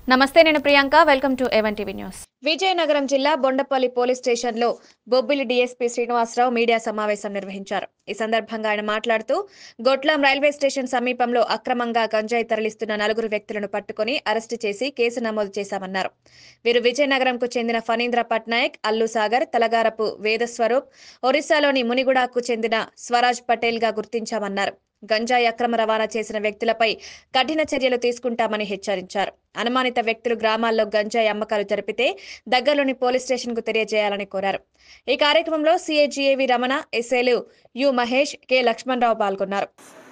నమస్తే నేను Priyanka welcome to A one TV news Vizianagaram జిల్లా బొండపల్లి పోలీస్ స్టేషన్లో బొబ్బిలి డీఎస్పీ శ్రీనివాసరావు మీడియా సమావేశం నిర్వహించారు ఈ సందర్భంగా ఆయన మాట్లాడుతూ గొట్లాం రైల్వే స్టేషన్ సమీపంలో అక్రమంగా గంజాయి తరలిస్తున్న నలుగురు వ్యక్తులను పట్టుకుని అరెస్టు చేసి కేసు నమోదు చేశామన్నారు వీరు విజయనగరంకు చెందిన ఫణీంద్ర పట్నాయక్ అల్లు సాగర్ తలగారపు వేదస్వరూప్ ఒరిస్సాలోని మునిగుడాకు చెందిన స్వరాజ్ పటేల్ గా గుర్తించామన్నారు గంజాయి అక్రమ రవాణా చేసిన వ్యక్తులపై కఠిన చర్యలు తీసుకుంటామని హెచ్చరించారు అనుమానిత వ్యక్తులు గ్రామాల్లో గంజాయి అమ్మకాలు జరిపితే దగ్గరలోని పోలీస్ స్టేషన్ కు తెలియజేయాలని కోరారు ఈ కార్యక్రమంలో సిఐజిఏవి రమణ ఎస్ఏలు యు మహేష్ కె లక్ష్మణరావు పాల్గొన్నారు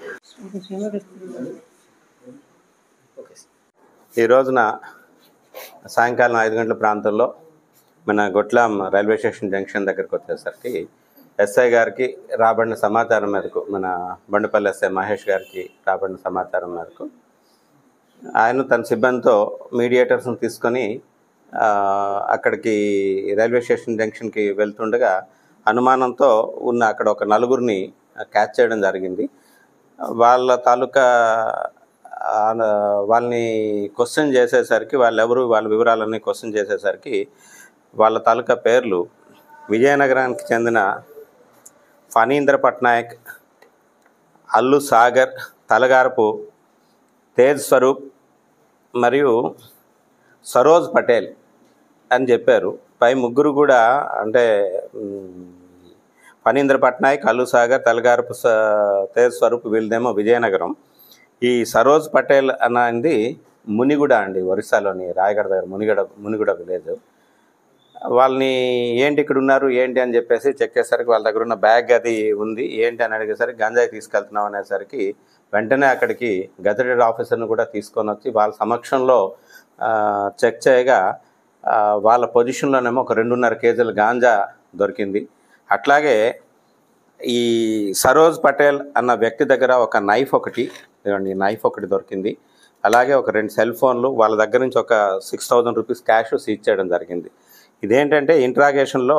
ఈ రోజున సాయంకాలం ఐదు గంటల ప్రాంతంలో మన గొట్లాం రైల్వే స్టేషన్ జంక్షన్ దగ్గరికి వచ్చేసరికి ఎస్ఐ గారికి రాబడిన సమాచారం మేరకు మన బండపల్లి ఎస్ఐ మహేష్ గారికి రాబడిన సమాచారం మేరకు ఆయన తన సిబ్బందితో మీడియేటర్స్ని తీసుకొని ఆ, అక్కడికి రైల్వే స్టేషన్ జంక్షన్కి వెళ్తుండగా అనుమానంతో ఉన్న అక్కడ ఒక నలుగురిని క్యాచ్ చేయడం జరిగింది వాళ్ళ తాలూకా ఆ, వాళ్ళని క్వశ్చన్ చేసేసరికి వాళ్ళు ఎవరు వాళ్ళ వివరాలన్నీ క్వశ్చన్ చేసేసరికి వాళ్ళ తాలూకా పేర్లు విజయనగరానికి చెందిన ఫణీంద్ర పట్నాయక్ అల్లు సాగర్ తలగారపు తేజ్ స్వరూప్ మరియు సరోజ్ పటేల్ అని చెప్పారు పై ముగ్గురు కూడా అంటే మ్, ఫణీంద్ర పట్నాయక్ అల్లు సాగర్ తలగారపు స- తేజ్ స్వరూప్ వీళ్ళదేమో విజయనగరం ఈ సరోజ్ పటేల్ అన్నది మునిగూడ అండి ఒరిస్సాలోని రాయగడ దగ్గర మునిగడ మునిగూడ విలేజ్ వాళ్ళని ఏంటి ఇక్కడ ఉన్నారు ఏంటి అని చెప్పేసి చెక్ చేసరికి వాళ్ళ దగ్గర ఉన్న బ్యాగ్ అది ఉంది ఏంటి అని అడిగేసరికి గంజాయి తీసుకెళ్తున్నాం అనేసరికి వెంటనే అక్కడికి గజెటెడ్ ఆఫీసర్ని కూడా తీసుకొని వచ్చి వాళ్ళ సమక్షంలో ఆ, చెక్ చేయగా ఆ, వాళ్ళ పొజిషన్లోనేమో ఒక రెండున్నర కేజీల గాంజా దొరికింది అట్లాగే ఈ సరోజ్ పటేల్ అన్న వ్యక్తి దగ్గర ఒక నైఫ్ ఒకటి ఇదిగోండి నైఫ్ ఒకటి దొరికింది అలాగే ఒక రెండు సెల్ ఫోన్లు వాళ్ళ దగ్గర నుంచి ఒక six thousand rupees cash seize చేయడం జరిగింది ఇదేంటంటే ఇంట్రాగేషన్లో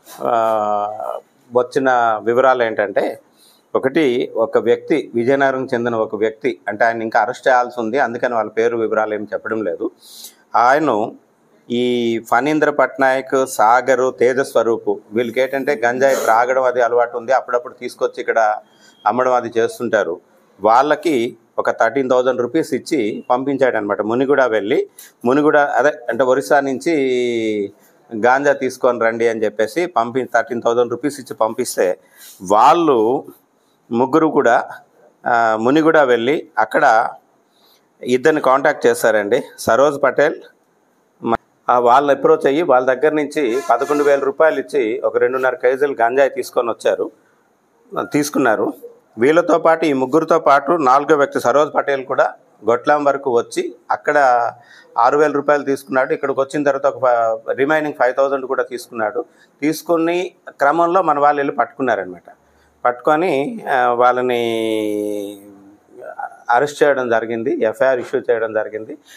వచ్చిన వివరాలు ఏంటంటే ఒకటి ఒక వ్యక్తి విజయనగరం చెందిన ఒక వ్యక్తి అంటే ఆయన ఇంకా అరెస్ట్ చేయాల్సి ఉంది అందుకని వాళ్ళ పేరు వివరాలు ఏమి చెప్పడం లేదు ఆయన ఈ ఫణీంద్ర పట్నాయక్ సాగరు తేజస్వరూపు వీళ్ళకి ఏంటంటే గంజాయి త్రాగడం అది అలవాటు ఉంది అప్పుడప్పుడు తీసుకొచ్చి ఇక్కడ అమ్మడం అది చేస్తుంటారు వాళ్ళకి ఒక థర్టీన్ థౌజండ్ రూపీస్ ఇచ్చి పంపించాడు అనమాట మునిగూడ వెళ్ళి మునిగూడ అదే అంటే ఒరిస్సా నుంచి గాంజా తీసుకొని రండి అని చెప్పేసి పంపి థర్టీన్ థౌజండ్ రూపీస్ ఇచ్చి పంపిస్తే వాళ్ళు ముగ్గురు కూడా ఆ, మునిగూడ వెళ్ళి అక్కడ ఇద్దరిని కాంటాక్ట్ చేశారండి సరోజ్ పటేల్ మ- ఆ వాళ్ళు అప్రోచ్ అయ్యి వాళ్ళ దగ్గర నుంచి పదకొండు వేల రూపాయలు ఇచ్చి ఒక రెండున్నర కేజీలు గంజాయి తీసుకొని వచ్చారు తీసుకున్నారు వీళ్ళతో పాటు ఈ ముగ్గురితో పాటు నాలుగో వ్యక్తి సరోజ్ పటేల్ కూడా గొట్లాం వరకు వచ్చి అక్కడ ఆరు వేల రూపాయలు తీసుకున్నాడు ఇక్కడికి వచ్చిన తర్వాత ఒక రిమైనింగ్ ఫైవ్ థౌజండ్ కూడా తీసుకున్నాడు తీసుకుని క్రమంలో మన వాళ్ళు వెళ్ళి పట్టుకున్నారనమాట పట్టుకొని ఆ, వాళ్ళని అరెస్ట్ చేయడం జరిగింది ఎఫ్ఐఆర్ ఇష్యూ చేయడం జరిగింది